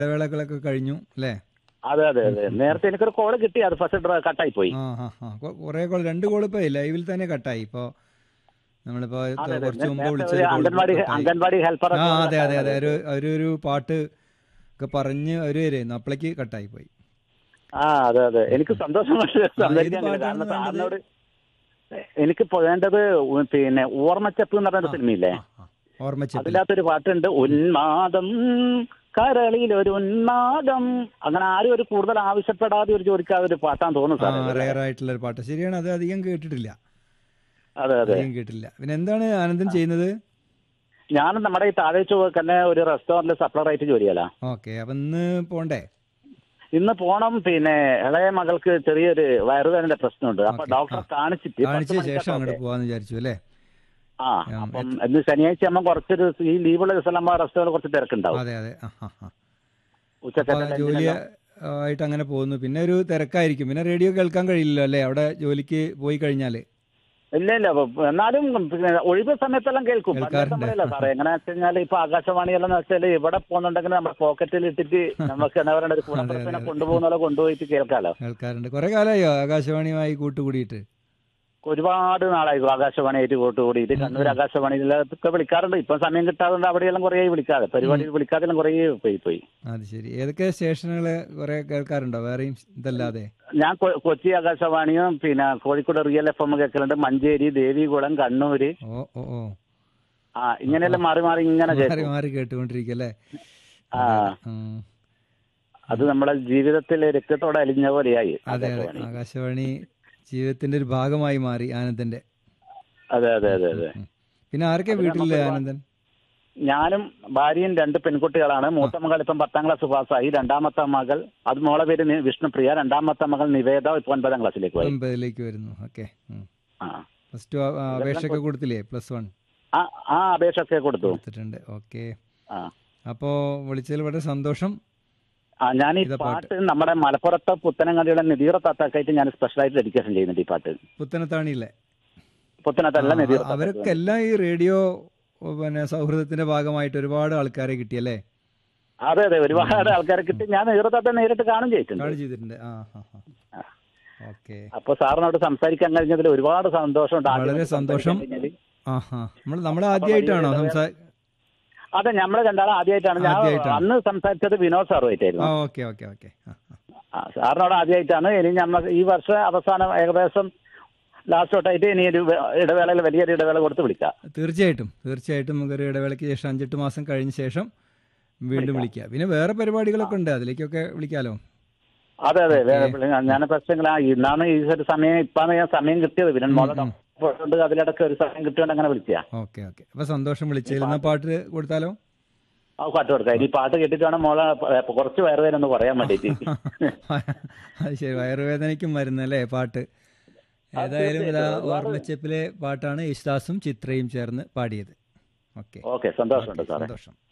ഇടവേളകളൊക്കെ കഴിഞ്ഞു അല്ലേ അതെ അതെ അതെ നേരത്തെ എനിക്കൊരു കോള് കിട്ടി അത് ഫസ്റ്റ് കട്ടായി പോയി ആ ആ ആ കൊ- കുറേ കോൾ രണ്ട് കോൾ ഇപ്പോൾ ലൈവിൽ തന്നെ കട്ടായി ഇപ്പോൾ നമ്മളിപ്പോ അതെ, അതെ. കുറച്ച് മുമ്പ് നേരത്തെ വിളിച്ചത് ഒരു call അംഗൻവാടി കട്ടായി. അംഗൻവാടി ഹെൽപ്പർ ആ അതെ അതെ അതെ ഒരു അവരൊരു പാട്ട് ഒക്കെ പറഞ്ഞ് അവര് വരുന്നു അപ്പോഴേക്ക് കട്ടായി പോയി ആ അതെ അതെ എനിക്ക് സന്തോഷം സംസാരിക്കാൻ പാട്ടാണ് കാരണം വേണ്ടത്? സാറിനോട് എനിക്ക് വേണ്ടത് ഉ- പിന്നെ ഓർമ്മച്ചപ്പ് എന്ന് പറഞ്ഞ സിനിമയില്ലേ ആ, ആ. ഓർമ്മച്ചപ്പിൽ അതിനകത്തൊരു പാട്ടുണ്ട് ഉന്മാദം കരളിൽ ഒരു ഉന്മാദം അങ്ങനെ ആരും ഒരു കൂടുതൽ ആവശ്യപ്പെടാതെ ഒരു ചോദിക്കാതെ ഒരു പാട്ടാന്ന് തോന്നുന്നു ആ സാറേ റയർ ആയിട്ടുള്ള ഒരു പാട്ട് ശരിയാണ് അത് അധികം കേട്ടിട്ടില്ല അതെ അതെ അധികം കേട്ടില്ല പിന്നെ എന്താണ് ആനന്ദൻ ചെയ്യുന്നത് ഞാൻ നമ്മുടെ ഈ താഴെ തന്നെ ഒരു റെസ്റ്റോറന്റിൽ സപ്ലർ ആയിട്ട് ജോലി ചെയ്യാലാ ഓക്കെ അപ്പൊ ഇന്ന് പോണ്ടേ ഇന്ന് പോണം പിന്നെ ഇളയ മകൾക്ക് ചെറിയൊരു വയറുവേദന പ്രശ്നമുണ്ട് അപ്പൊ ഓക്കേ. ഡോക്ടറെ ആ. കാണിച്ചിട്ട് പത്ത് കാണിച്ച ശേഷം മണിക്കൊക്കെ അങ്ങോട്ട് പോവാന്ന് വിചാരിച്ചു അല്ലേ ആ ഉം, അപ്പം ഇന്ന് ശനിയാഴ്ച ആകുമ്പോൾ കുറച്ചൊരു ഈ ലീവുള്ള ദിവസം നമ്മൾ റെസ്റ്റോറന്റ് കുറച്ച് തിരക്കുണ്ടാവും അതെ അതെ ആ ആ ആ അപ്പൊ ഉച്ചക്കത്തെ ജോലി ആയിട്ട് അങ്ങനെ പോകുന്നു പിന്നെ ഒരു തിരക്കായിരിക്കും പിന്നെ റേഡിയോ കേൾക്കാൻ കഴിയില്ലല്ലോ അല്ലേ അവിടെ ജോലിക്ക് പോയി കഴിഞ്ഞാല് ഇല്ല ഇല്ല അപ്പൊ എന്നാലും പിന്നെ ഒഴിവ് സമയത്തെല്ലാം കേൾക്കും കേൾക്കാറുണ്ട്. നമ്മളല്ല സാറേ എങ്ങനെ വെച്ച് കഴിഞ്ഞാൽ ഇപ്പൊ ആകാശവാണിയെല്ലാം വെച്ചാൽ ഇവിടെ പോകുന്നുണ്ടെങ്കിൽ നമ്മുടെ പോക്കറ്റിൽ ഇട്ടിട്ട് നമുക്ക് എന്താ പറയുക ഒരു കുടുംബത്തിനെ കൊണ്ടുപോകുന്ന പോലെ കൊണ്ടുപോയിട്ട് കേൾക്കാലോ കേൾക്കാറുണ്ട് കുറെ കാലമായോ ആകാശവാണിയുമായി കൂട്ടുകൂടിയിട്ട് ഒരുപാട് നാളായി ആകാശവാണിയായിട്ട് കൂട്ടുകൂടിയിട്ട് കണ്ണൂർ ആകാശവാണിയിലൊക്കെ വിളിക്കാറുണ്ട് ഇപ്പൊ സമയം കിട്ടാതുകൊണ്ട് അവിടെയെല്ലാം കുറേ വിളിക്കാതെ പരിപാടിയിൽ വിളിക്കാതെല്ലാം കുറേ പോയി പോയി അത് ശരി ഏതൊക്കെ സ്റ്റേഷനുകള് കുറെ കേൾക്കാറുണ്ടോ വേറെയും ഇതല്ലാതെ ഞാൻ കൊ- കൊച്ചി ആകാശവാണിയും പിന്നെ കോഴിക്കോട് റിയൽ എഫ് എം കേൾക്കലുണ്ട് മഞ്ചേരി ദേവികുളം കണ്ണൂര് ഓ ഓ ഓ ആ ഇങ്ങനെയെല്ലാം മാറി മാറി ഇങ്ങനെ മാറി കേൾക്കും മാറി കേട്ടുകൊണ്ടിരിക്കല്ലേ ആ ഉം. അത് നമ്മളെ ജീവിതത്തിൽ രക്തത്തോടെ അലിഞ്ഞ പോലെയായി അതെ അതെ ആകാശവാണി ആകാശവാണി ജീവിതത്തിന്റെ ഒരു ഭാഗമായി മാറി ആനന്ദന്റെ അതെ അതെ അതെ അതെ ഉം. പിന്നെ ആരൊക്കെ വീട്ടിലെ ആനന്ദൻ ഞാനും ഭാര്യയും രണ്ട് പെൺകുട്ടികളാണ് മൂത്ത മകൾ ഇപ്പം പത്താം ക്ലാസ് പാസ്സായി രണ്ടാമത്തെ മകൾ അത് മോളെ പേര് നി- വിഷ്ണുപ്രിയ രണ്ടാമത്തെ മകൾ നിവേദ ഇപ്പൊ ഒൻപതാം ക്ലാസ്സിലേക്ക് പോയി ഒമ്പതിലേക്ക് വരുന്നു ഓക്കെ ആ പ്ലസ് ടു അപേക്ഷയൊക്കെ കൊടുത്തില്ലേ പ്ലസ് വൺ ആ ആ അപേക്ഷയൊക്കെ കൊടുത്തു കൊടുത്തിട്ടുണ്ട് ഓക്കെ ആ അപ്പോ വിളിച്ചതിൽ വളരെ സന്തോഷം ആ ഞാൻ ഈ ഇതാ പാട്ട്. പാട്ട് നമ്മുടെ മലപ്പുറത്തെ പുത്തനങ്ങാടിയുടെ നിതീറ താത്താക്കായിട്ട് ഞാൻ സ്പെഷ്യലായിട്ട് ഡെഡിക്കേഷൻ ചെയ്യുന്നുണ്ട് ഈ പാട്ട് പുത്തനത്താണിയില്ലേ പുത്തനത്തല്ല ആ, നിതീറ അവരൊക്കെ എല്ലാം ഈ റേഡിയോ പിന്നെ സൗഹൃദത്തിന്റെ ഭാഗമായിട്ട് ഒരുപാട് ആൾക്കാരെ കിട്ടിയല്ലേ അതെ അതെ ഒരുപാട് ആൾക്കാരെ കിട്ടി ഞാൻ നീറത്താത്ത നേരിട്ട് കാണും ചെയ്തിട്ടുണ്ട് കാൾ ചെയ്തിട്ടുണ്ട് ആ ആ ആ ഓക്കെ അപ്പൊ സാറിനോട് സംസാരിക്കാൻ കഴിഞ്ഞതിൽ ഒരുപാട് സന്തോഷമുണ്ട് വളരെ ആദ്യമായിട്ട് സന്തോഷം. സംസാരിക്കാൻ കഴിഞ്ഞതില്. ആ ആ നമ്മൾ നമ്മൾ ആദ്യമായിട്ടാണോ സംസാ അതെ നമ്മള് രണ്ടാളും ആദ്യമായിട്ടാണ് ഞാൻ ആദ്യമായിട്ടാണ്. അന്ന് സംസാരിച്ചത് വിനോദ് ആ സാറുമായിട്ടായിരുന്നു ഓക്കെ ഓക്കെ ഓക്കെ ആ ആ. ആ, സാറിനോട് ആദ്യമായിട്ടാണ് ഇനി നമ്മൾ ഈ വർഷം അവസാനം ഏകദേശം ലാസ്റ്റ് തൊട്ടായിട്ട് ഇനി ഒരു വേ- ഇടവേളയിൽ വലിയൊരു ഇടവേള കൊടുത്ത് വിളിക്കാം തീർച്ചയായിട്ടും തീർച്ചയായിട്ടും നമുക്കൊരു ഇടവേളയ്ക്ക് ശേഷം അഞ്ചെട്ട് മാസം കഴിഞ്ഞ ശേഷം വീണ്ടും വിളിക്കാം പിന്നെ വേറെ പരിപാടികളൊക്കെ ഉണ്ട് അതിലേക്കൊക്കെ വിളിക്കാലോ അതെ അതെ ഞാൻ പ്രശ്നങ്ങൾ ഇന്നാണ് ഈ ഒരു സമയം ഇപ്പാണ് ഞാൻ സമയം കിട്ടിയത് പിന്നെ മോളെ കൊണ്ട് അതിലിടക്ക് ഒരു സമയം കിട്ടിയോണ്ട് അങ്ങനെ വിളിച്ചാ ഓക്കെ ഓക്കെ അപ്പൊ സന്തോഷം വിളിച്ചതിൽ എന്നാ പാട്ട് കൊടുത്താലോ ആ പാട്ട് കൊടുക്കാം ഇനി പാട്ട് കേട്ടിട്ട് വേണം മോളെ പ- കുറച്ച് വയറുവേദന ഒന്ന് പറയാൻ വേണ്ടിയിട്ട് അത് ശരി വയറുവേദനയ്ക്കും മരുന്നല്ലേ പാട്ട് ഏതായാലും ഇതാ ഓർമ്മച്ചപ്പിലെ പാട്ടാണ് യേശുദാസും ചിത്രയും ചേർന്ന് പാടിയത് ഓക്കെ ഓക്കെ സന്തോഷമുണ്ട് സാറേ സന്തോഷം